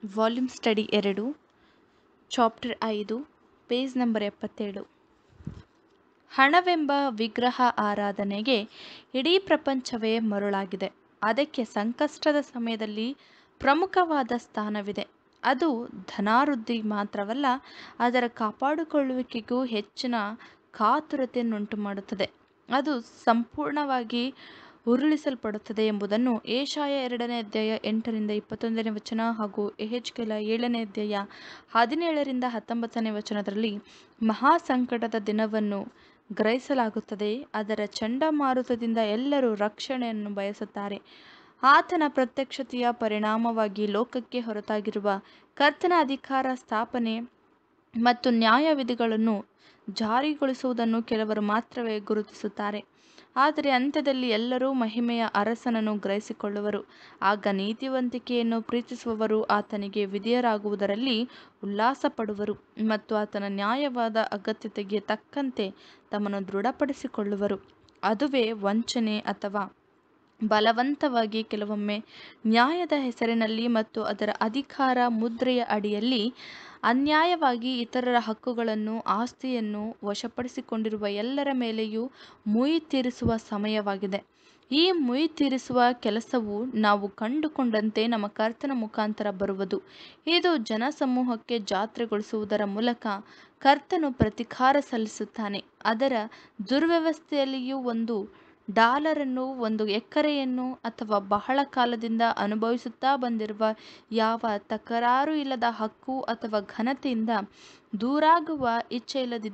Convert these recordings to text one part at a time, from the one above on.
volume study ಎರಡು chapter ಐದು page number ಎಪ್ಪತ್ತೇಳು ಹಣವೆಂಬ ವಿಗ್ರಹ ಆರಾಧನೆಗೆ ಇಡೀ ಪ್ರಪಂಚವೇ ಮರುಳಾಗಿದೆ ಅದಕ್ಕೆ ಸಂಕಷ್ಟದ ಸಮಯದಲ್ಲಿ ಪ್ರಮುಖವಾದ ಸ್ಥಾನವಿದೆ ಅದು ಧನಾವೃದ್ಧಿ ಮಾತ್ರವಲ್ಲ ಅದರ ಕಾಪಾಡಿಕೊಳ್ಳುವಿಕೆಗೂ ಹೆಚ್ಚಿನ ಕಾತುರತೆಯನ್ನುಂಟು ಮಾಡುತ್ತದೆ ಅದು ಸಂಪೂರ್ಣವಾಗಿ ಉರುಳಿಸಲ್ಪಡುತ್ತದೆ ಎಂಬುದನ್ನು ಏಷಾಯ ಎರಡನೇ ಅಧ್ಯಾಯ ಎಂಟರಿಂದ ಇಪ್ಪತ್ತೊಂದನೇ ವಚನ ಹಾಗೂ ಎಹೆಚ್ಕೆಲ ಏಳನೇ ಅಧ್ಯಾಯ ಹದಿನೇಳರಿಂದ ಹತ್ತೊಂಬತ್ತನೇ ವಚನದಲ್ಲಿ ಮಹಾ ಸಂಕಟದ ದಿನವನ್ನು ಗ್ರಹಿಸಲಾಗುತ್ತದೆ ಅದರ ಚಂಡಮಾರುತದಿಂದ ಎಲ್ಲರೂ ರಕ್ಷಣೆಯನ್ನು ಬಯಸುತ್ತಾರೆ ಆತನ ಪ್ರತ್ಯಕ್ಷತೆಯ ಪರಿಣಾಮವಾಗಿ ಲೋಕಕ್ಕೆ ಹೊರತಾಗಿರುವ ಕರ್ತನ ಅಧಿಕಾರ ಸ್ಥಾಪನೆ ಮತ್ತು ನ್ಯಾಯವಿಧಿಗಳನ್ನು ಜಾರಿಗೊಳಿಸುವುದನ್ನು ಕೆಲವರು ಮಾತ್ರವೇ ಗುರುತಿಸುತ್ತಾರೆ ಆದರೆ ಅಂತ್ಯದಲ್ಲಿ ಎಲ್ಲರೂ ಮಹಿಮೆಯ ಅರಸನನ್ನು ಗ್ರಹಿಸಿಕೊಳ್ಳುವರು ಆಗ ನೀತಿವಂತಿಕೆಯನ್ನು ಪ್ರೀತಿಸುವವರು ಆತನಿಗೆ ವಿಧೇಯರಾಗುವುದರಲ್ಲಿ ಉಲ್ಲಾಸಪಡುವರು ಮತ್ತು ಆತನ ನ್ಯಾಯವಾದ ಅಗತ್ಯತೆಗೆ ತಕ್ಕಂತೆ ತಮ್ಮನ್ನು ದೃಢಪಡಿಸಿಕೊಳ್ಳುವರು ಅದುವೇ ವಂಚನೆ ಅಥವಾ ಬಲವಂತವಾಗಿ ಕೆಲವೊಮ್ಮೆ ನ್ಯಾಯದ ಹೆಸರಿನಲ್ಲಿ ಮತ್ತು ಅದರ ಅಧಿಕಾರ ಮುದ್ರೆಯ ಅಡಿಯಲ್ಲಿ ಅನ್ಯಾಯವಾಗಿ ಇತರರ ಹಕ್ಕುಗಳನ್ನು ಆಸ್ತಿಯನ್ನು ವಶಪಡಿಸಿಕೊಂಡಿರುವ ಎಲ್ಲರ ಮೇಲೆಯೂ ಮುಯಿ ತೀರಿಸುವ ಸಮಯವಾಗಿದೆ ಈ ಮುಯಿ ತೀರಿಸುವ ಕೆಲಸವು ನಾವು ಕಂಡುಕೊಂಡಂತೆ ನಮ್ಮ ಕರ್ತನ ಮುಖಾಂತರ ಬರುವುದು ಇದು ಜನಸಮೂಹಕ್ಕೆ ಜಾತ್ರೆಗೊಳಿಸುವುದರ ಮೂಲಕ ಕರ್ತನು ಪ್ರತಿಕಾರ ಸಲ್ಲಿಸುತ್ತಾನೆ ಅದರ ದುರ್ವ್ಯವಸ್ಥೆಯಲ್ಲಿಯೂ ಒಂದು ಡಾಲರನ್ನು ಒಂದು ಎಕರೆಯನ್ನು ಅಥವಾ ಬಹಳ ಕಾಲದಿಂದ ಅನುಭವಿಸುತ್ತಾ ಬಂದಿರುವ ಯಾವ ತಕರಾರು ಇಲ್ಲದ ಹಕ್ಕು ಅಥವಾ ಘನತೆಯಿಂದ ದೂರಾಗುವ ಇಚ್ಛೆಯಿಲ್ಲದಿ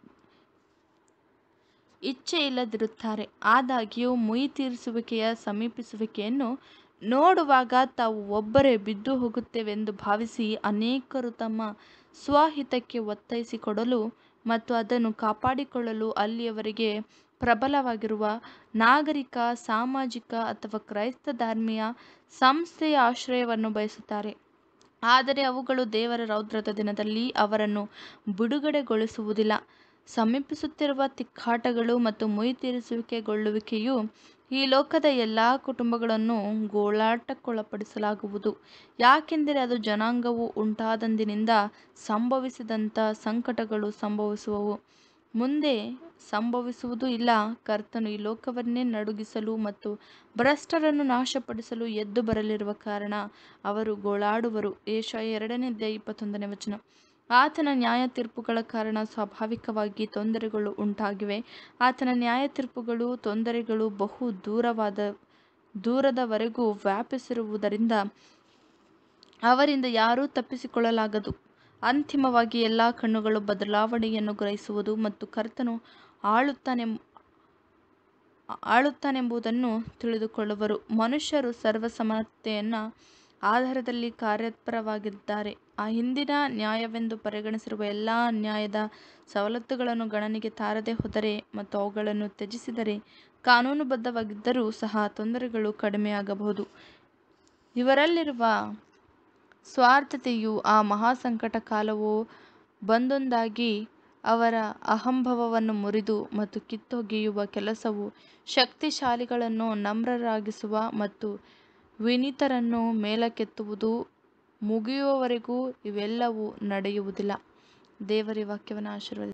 ಇಚ್ಛೆಯಿಲ್ಲದಿರುತ್ತಾರೆ ಆದಾಗ್ಯೂ ಮುಯಿ ತೀರಿಸುವಿಕೆಯ ಸಮೀಪಿಸುವಿಕೆಯನ್ನು ನೋಡುವಾಗ ತಾವು ಒಬ್ಬರೇ ಬಿದ್ದು ಹೋಗುತ್ತೇವೆಂದು ಭಾವಿಸಿ ಅನೇಕರು ತಮ್ಮ ಸ್ವಹಿತಕ್ಕೆ ಒತ್ತಾಯಿಸಿಕೊಡಲು ಮತ್ತು ಅದನ್ನು ಕಾಪಾಡಿಕೊಳ್ಳಲು ಅಲ್ಲಿಯವರೆಗೆ ಪ್ರಬಲವಾಗಿರುವ ನಾಗರಿಕ ಸಾಮಾಜಿಕ ಅಥವಾ ಕ್ರೈಸ್ತ ಧರ್ಮೀಯ ಸಂಸ್ಥೆಯ ಆಶ್ರಯವನ್ನು ಬಯಸುತ್ತಾರೆ ಆದರೆ ಅವುಗಳು ದೇವರ ರೌದ್ರದ ದಿನದಲ್ಲಿ ಅವರನ್ನು ಬಿಡುಗಡೆಗೊಳಿಸುವುದಿಲ್ಲ ಸಮೀಪಿಸುತ್ತಿರುವ ತಿಕ್ಕಾಟಗಳು ಮತ್ತು ಮುಯಿ ತೀರಿಸುವಿಕೆಗೊಳ್ಳುವಿಕೆಯು ಈ ಲೋಕದ ಎಲ್ಲ ಕುಟುಂಬಗಳನ್ನು ಗೋಳಾಟಕ್ಕೊಳಪಡಿಸಲಾಗುವುದು ಯಾಕೆಂದರೆ ಅದು ಜನಾಂಗವು ಉಂಟಾದಂದಿನಿಂದ ಸಂಭವಿಸಿದಂಥ ಸಂಕಟಗಳು ಸಂಭವಿಸುವವು ಮುಂದೆ ಸಂಭವಿಸುವುದೂ ಇಲ್ಲ ಕರ್ತನು ಈ ಲೋಕವನ್ನೇ ನಡುಗಿಸಲು ಮತ್ತು ಭ್ರಷ್ಟರನ್ನು ನಾಶಪಡಿಸಲು ಎದ್ದು ಬರಲಿರುವ ಕಾರಣ ಅವರು ಗೋಳಾಡುವರು ಏಷಾಯ ಎರಡನೇ ಅಧ್ಯಾಯ ಇಪ್ಪತ್ತೊಂದನೇ ವಚನ ಆತನ ನ್ಯಾಯ ತೀರ್ಪುಗಳ ಕಾರಣ ಸ್ವಾಭಾವಿಕವಾಗಿ ತೊಂದರೆಗಳು ಉಂಟಾಗಿವೆ ಆತನ ನ್ಯಾಯ ತೀರ್ಪುಗಳು ತೊಂದರೆಗಳು ಬಹು ದೂರವಾದ ದೂರದವರೆಗೂ ವ್ಯಾಪಿಸಿರುವುದರಿಂದ ಅವರಿಂದ ಯಾರೂ ತಪ್ಪಿಸಿಕೊಳ್ಳಲಾಗದು ಅಂತಿಮವಾಗಿ ಎಲ್ಲ ಕಣ್ಣುಗಳು ಬದಲಾವಣೆಯನ್ನು ಗ್ರಹಿಸುವುದು ಮತ್ತು ಕರ್ತನು ಆಳುತ್ತಾನೆ ಆಳುತ್ತಾನೆಂಬುದನ್ನು ತಿಳಿದುಕೊಳ್ಳುವರು ಮನುಷ್ಯರು ಸರ್ವಸಮತೆಯನ್ನು ಆಧಾರದಲ್ಲಿ ಕಾರ್ಯತ್ಪರವಾಗಿದ್ದಾರೆ ಆ ಹಿಂದಿನ ನ್ಯಾಯವೆಂದು ಪರಿಗಣಿಸಿರುವ ಎಲ್ಲ ನ್ಯಾಯದ ಸವಲತ್ತುಗಳನ್ನು ಗಣನೆಗೆ ತಾರದೆ ಹೋದರೆ ಮತ್ತು ಅವುಗಳನ್ನು ತ್ಯಜಿಸಿದರೆ ಕಾನೂನುಬದ್ಧವಾಗಿದ್ದರೂ ಸಹ ತೊಂದರೆಗಳು ಕಡಿಮೆಯಾಗಬಹುದು ಇವರಲ್ಲಿರುವ ಸ್ವಾರ್ಥತೆಯು ಆ ಮಹಾಸಂಕಟ ಕಾಲವು ಬಂದೊಂದಾಗಿ ಅವರ ಅಹಂಭಾವವನ್ನು ಮುರಿದು ಮತ್ತು ಕಿತ್ತೊಗೆಯುವ ಕೆಲಸವು ಶಕ್ತಿಶಾಲಿಗಳನ್ನು ನಮ್ರರಾಗಿಸುವ ಮತ್ತು ವಿನೀತರನ್ನು ಮೇಲಕ್ಕೆತ್ತುವುದು ಮುಗಿಯುವವರೆಗೂ ಇವೆಲ್ಲವೂ ನಡೆಯುವುದಿಲ್ಲ ದೇವರ ವಾಕ್ಯವನ್ನು ಆಶೀರ್ವದಿಸಿ